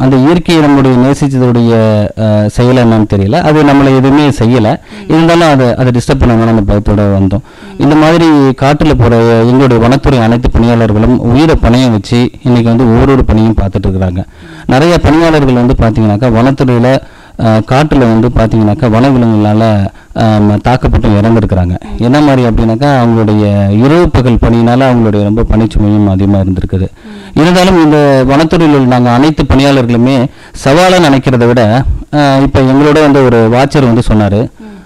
அந்த இயற்கையை நம்முடைய நேசிச்சதுடைய அஹ், செயல் என்னன்னு தெரியல அது நம்மளை எதுவுமே செய்யலை இருந்தாலும் அதை அதை டிஸ்டர்ப் பண்ணணும் நம்ம பயத்தோட வந்தோம் இந்த மாதிரி காட்டில் போகிற எங்களுடைய வனத்துறை அனைத்து பணியாளர்களும் உயிரை பணியம் வச்சு இன்னைக்கு வந்து ஒவ்வொரு பணியும் பார்த்துட்டு இருக்கிறாங்க நிறைய பணியாளர்கள் வந்து பார்த்தீங்கன்னாக்கா வனத்துறையில் காட்டில் வந்து பார்த்தீங்கன்னாக்கா வனவிலங்குகளால் தாக்கப்பட்டு இறந்துருக்குறாங்க என்ன மாதிரி அப்படின்னாக்கா அவங்களுடைய இரவு பகல் பணியினால அவங்களுடைய ரொம்ப பணிச்சுமையும் அதிகமாக இருந்திருக்குது இருந்தாலும் இந்த வனத்துறையில் உள்ள நாங்கள் அனைத்து பணியாளர்களுமே சவாலாக நினைக்கிறத விட இப்போ எங்களோட வந்து ஒரு வாட்சர் வந்து சொன்னார்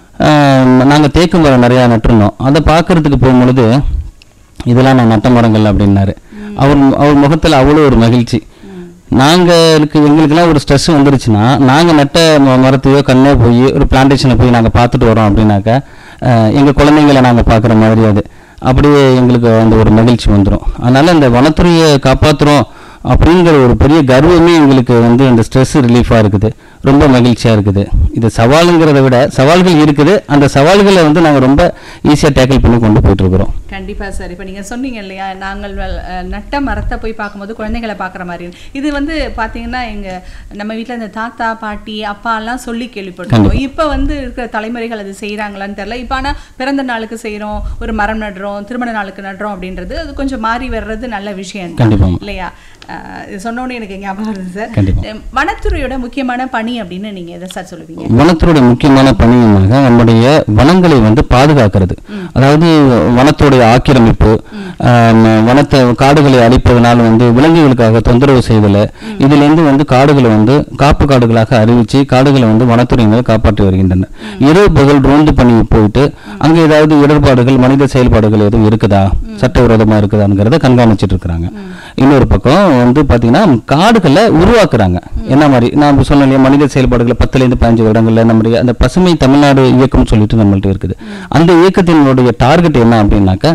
நாங்கள் தேக்கு மரம் நிறையா நட்டிருந்தோம் அதை பார்க்கறதுக்கு போகும்பொழுது இதெல்லாம் நான் நட்ட மரங்கள் அப்படின்னாரு அவர் அவர் முகத்தில் அவ்வளோ ஒரு மகிழ்ச்சி நாங்களுக்கு எங்களுக்கெல்லாம் ஒரு ஸ்ட்ரெஸ் வந்துருச்சுன்னா நாங்கள் நட்ட ம- மரத்தையோ கண்ணே போய் ஒரு பிளான்டேஷனை போய் நாங்கள் பார்த்துட்டு வரோம் அப்படின்னாக்கா எங்கள் குழந்தைங்களை நாங்கள் பார்க்குற மாதிரி அது அப்படியே எங்களுக்கு அந்த ஒரு மகிழ்ச்சி வந்துடும் அதனால் இந்த வனத்துறையை காப்பாற்றுறோம் அப்படிங்கிற ஒரு பெரிய கர்வமே எங்களுக்கு வந்து அந்த ஸ்ட்ரெஸ் ரிலீஃபாக இருக்குது ரொம்ப மகிழ்ச்சியாக இருக்குது இது சவாலுங்கிறத விட சவால்கள் இருக்குது அந்த சவால்களை வந்து நாங்கள் ரொம்ப ஈஸியாக டேக்கிள் பண்ணி கொண்டு போயிட்டுருக்குறோம் கண்டிப்பா சார் இப்போ நீங்க சொன்னீங்க இல்லையா நாங்கள் வல்- அஹ், நட்ட மரத்தை போய் பார்க்கும்போது குழந்தைகளை பார்க்குற மாதிரி இது வந்து பாத்தீங்கன்னா எங்க நம்ம வீட்ல இந்த தாத்தா பாட்டி அப்பா எல்லாம் சொல்லி கேள்விப்பட்டிருக்கோம் இப்போ வந்து இருக்கிற தலைமுறைகள் அது செய்றாங்களான்னு தெரியல இப்போ ஆனா பிறந்த நாளுக்கு செய்றோம் ஒரு மரம் நடுறோம் திருமண நாளுக்கு நடுறோம் அப்படின்றது அது கொஞ்சம் மாறி வர்றது நல்ல விஷயம் தான். கண்டிப்பா. இல்லையா அஹ், இது சொன்ன உடனே எனக்கு ஞாபகம் வருது சார் கண்டிப்பா. அஹ், வனத்துறையோட முக்கியமான பணி அப்படின்னு நீங்க எதை சார் சொல்லுவீங்க வனத்துறையுடைய முக்கியமான பணியுமாக நம்முடைய வனங்களை வந்து பாதுகாக்கிறது அதாவது வனத்துடைய ஆக்கிரமிப்பு ஆம், வனத்தை காடுகளை அழிப்பதனால வந்து விலங்குகளுக்காக தொந்தரவு செய்தல இதிலிருந்து வந்து காடுகளை வந்து காப்பு காடுகளாக அறிவிச்சு காடுகளை வந்து வனத்துறையினர் காப்பாற்றி வருகின்றனர் இரவு பகல் ரோந்து பணி போயிட்டு அங்க ஏதாவது இடர்பாடுகள் மனித செயல்பாடுகள் எதுவும் இருக்குதா சட்டவிரோதமா இருக்குதாங்கிறத கண்காணிச்சிட்டு இருக்கிறாங்க இன்னொரு பக்கம் வந்து பாத்தீங்கன்னா காடுகளை உருவாக்குறாங்க என்ன மாதிரி நான் சொன்ன இல்லையா மனித செயல்பாடுகளை பத்துல இருந்து பதினஞ்சு வருடங்கள்ல நம்முடைய அந்த பசுமை தமிழ்நாடு இயக்கம் சொல்லிட்டு நம்மள்ட்ட இருக்குது அந்த இயக்கத்தினுடைய டார்கெட் என்ன அப்படின்னாக்கா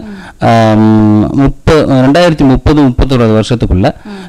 முப்ப ரெண்டாயிரத்தி முப்பது முப்பத்தோராது வருஷத்துக்குள்ள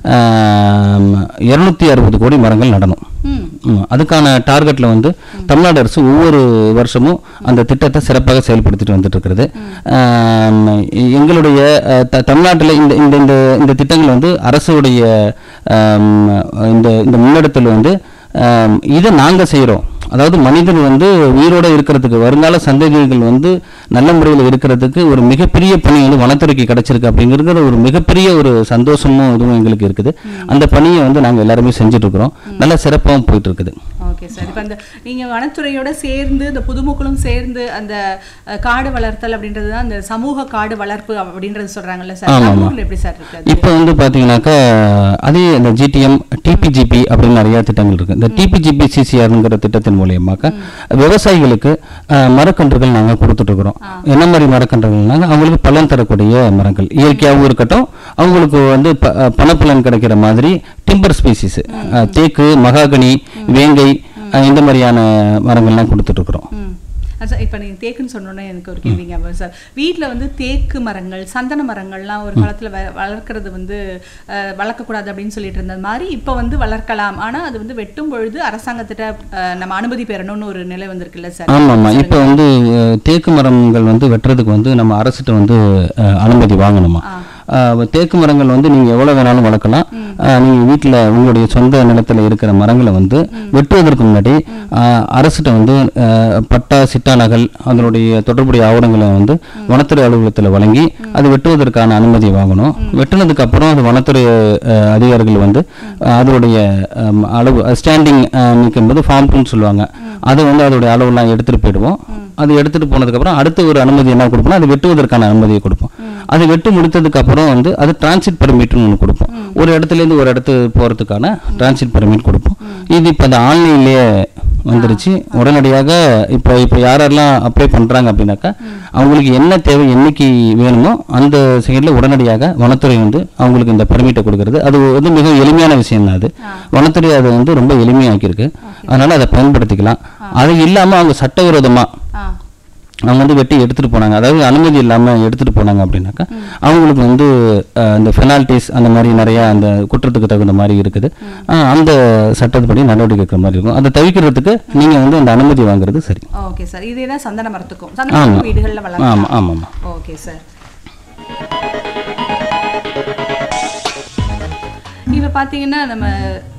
இருநூத்தி அறுபது கோடி மரங்கள் நடணும் ம் ம், அதுக்கான டார்கெட்ல வந்து தமிழ்நாடு அரசு ஒவ்வொரு வருஷமும் அந்த திட்டத்தை சிறப்பாக செயல்படுத்திட்டு வந்துட்டு இருக்கிறது ஆம், எங்களுடைய அஹ், த- தமிழ்நாட்டுல இந்த இந்த இந்த இந்த திட்டங்கள் வந்து அரசுடைய ஆம், இந்த இந்த முன்னெடுத்தல் வந்து ஆம், இதை நாங்க செய்றோம் அதாவது மனிதன் வந்து உயிரோட இருக்கிறதுக்கு வருங்கால சந்ததிகள் வந்து நல்ல முறையில் இருக்கிறதுக்கு ஒரு மிகப்பெரிய பணி வந்து வனத்துறைக்கு கிடைச்சிருக்கு அப்படிங்கிறது ஒரு மிகப்பெரிய ஒரு சந்தோஷமும் இதுவும் எங்களுக்கு இருக்குது அந்த பணியை வந்து நாங்க எல்லாருமே செஞ்சுட்டு இருக்கிறோம் நல்ல சிறப்பாகவும் போயிட்டு இருக்குது ஓகே சார் இப்போ அந்த நீங்க வனத்துறையோட சேர்ந்து இந்த பொதுமக்களும் சேர்ந்து அந்த அஹ், காடு வளர்த்தல் அப்படின்றது தான் அந்த சமூக காடு வளர்ப்பு அப்படின்றது சொல்றாங்கல்ல சார் ஆமா, நம்ம ஆமா. ஊர்ல எப்படி சார் இருக்கு அது? இப்போ வந்து பார்த்தீங்கன்னாக்கா அதே இந்த ஜிடிஎம் டிபிஜிபி அப்படின்னு நிறைய திட்டங்கள் இருக்கு இந்த டிபிஜிபி சிசிஆர்ங்கிற திட்டத்தின் மூலியமாக விவசாயிகளுக்கு அஹ், மரக்கன்றுகள் நாங்கள் கொடுத்துட்டு இருக்கிறோம் என்ன மாதிரி மரக்கன்றுகள்னாங்க அவங்களுக்கு பலன் தரக்கூடிய மரங்கள் இயற்கையாகவும் இருக்கட்டும் அவங்களுக்கு வந்து ப- அஹ், பணப்பலன் கிடைக்கிற மாதிரி டிம்பர் ஸ்பீசிஸ் தேக்கு மகாகனி வேங்கை அஹ், இந்த மாதிரியான மரங்கள்லாம் கொடுத்துட்டு இருக்கிறோம் ம் சார் இப்போ நீங்கள் தேக்குன்னு சொன்னோன்னே எனக்கு ஒரு கேள்வி ஞாபகம் சார் வீட்டில் வந்து தேக்கு மரங்கள் சந்தன மரங்கள்லாம் ஒரு காலத்தில் வ வளர்க்கறது வந்து அஹ், வளர்க்கக்கூடாது அப்படின்னு சொல்லிட்டு இருந்தது மாதிரி இப்போ வந்து வளர்க்கலாம் ஆனால் அது வந்து வெட்டும் பொழுது அரசாங்கத்திட்ட அஹ், நம்ம அனுமதி பெறணும்னு ஒரு நிலை வந்திருக்குல்ல சார் ஆமாம் ஆமாம் இப்போ வந்து அஹ், தேக்கு மரங்கள் வந்து வெட்டுறதுக்கு வந்து நம்ம அரசிட்ட வந்து அஹ், அனுமதி வாங்கணுமா அஹ், தேக்கு மரங்கள் வந்து நீங்கள் எவ்வளோ வேணாலும் வளர்க்கலாம் நீங்கள் வீட்டில் உங்களுடைய சொந்த நிலத்தில் இருக்கிற மரங்களை வந்து வெட்டுவதற்கு முன்னாடி அஹ், அரசிட்ட வந்து அஹ், பட்டா சிட்டா நகல் அதனுடைய தொடர்புடைய ஆவணங்களை வந்து வனத்துறை அலுவலகத்தில் வழங்கி அது வெட்டுவதற்கான அனுமதி வாங்கணும் வெட்டினதுக்கு அப்புறம் அது வனத்துறை அஹ், அதிகாரிகள் வந்து அஹ், அதனுடைய அஹ், அளவு ஸ்டாண்டிங் நிற்கும்போது ஃபார்ம் டூன்னு சொல்லுவாங்க அதை வந்து அதோடைய அளவுலாம் எடுத்துட்டு போயிடுவோம் அது எடுத்துட்டு போனதுக்கப்புறம் அடுத்த ஒரு அனுமதி என்ன கொடுப்போம் அது வெட்டுவதற்கான அனுமதியை கொடுப்போம் அது வெட்டு முடித்ததுக்கு அப்புறம் வந்து அது டிரான்சிட் பெர்மிட்னு ஒன்று கொடுப்போம் ஒரு இடத்துல இருந்து ஒரு இடத்து போறதுக்கான டிரான்சிட் பெர்மிட் கொடுப்போம் இது இப்போ அந்த ஆன்லைன்லயே வந்துருச்சு உடனடியாக இப்போ இப்போ யாரெல்லாம் அப்ளை பண்றாங்க அப்படின்னாக்கா அவங்களுக்கு என்ன தேவை என்னைக்கு வேணுமோ அந்த செகண்ட்ல உடனடியாக வனத்துறை வந்து அவங்களுக்கு இந்த பெர்மிட்டை கொடுக்கறது அது வந்து மிக எளிமையான விஷயம் தான் அது வனத்துறை அதை வந்து ரொம்ப எளிமையாக்கியிருக்கு அதனால அதை பயன்படுத்திக்கலாம் அது இல்லாம அவங்க சட்டவிரோதமா ஆ அவங்க வந்து வெட்டி எடுத்துட்டு போனாங்க அதாவது அனுமதி இல்லாம எடுத்துட்டு போனாங்க அப்படின்னாக்கா அவங்களுக்கு வந்து அஹ், இந்த பெனால்டிஸ் அந்த மாதிரி நிறைய அந்த குற்றத்துக்கு தகுந்த மாதிரி இருக்குது அஹ், அந்த சட்டத்துப்படி நடவடிக்கை எடுக்கிற மாதிரி இருக்கும் அதை தவிர்க்கிறதுக்கு நீங்க வந்து அந்த அனுமதி வாங்குறது சரி ஓகே சார் இதே தான் சந்தன மரத்துக்கும் சந்தன மரம் வீடுகளில் ஆமா வளர்க்கலாம் ஆமா ஆமா ஓகே சார் இப்போ பார்த்தீங்கன்னா நம்ம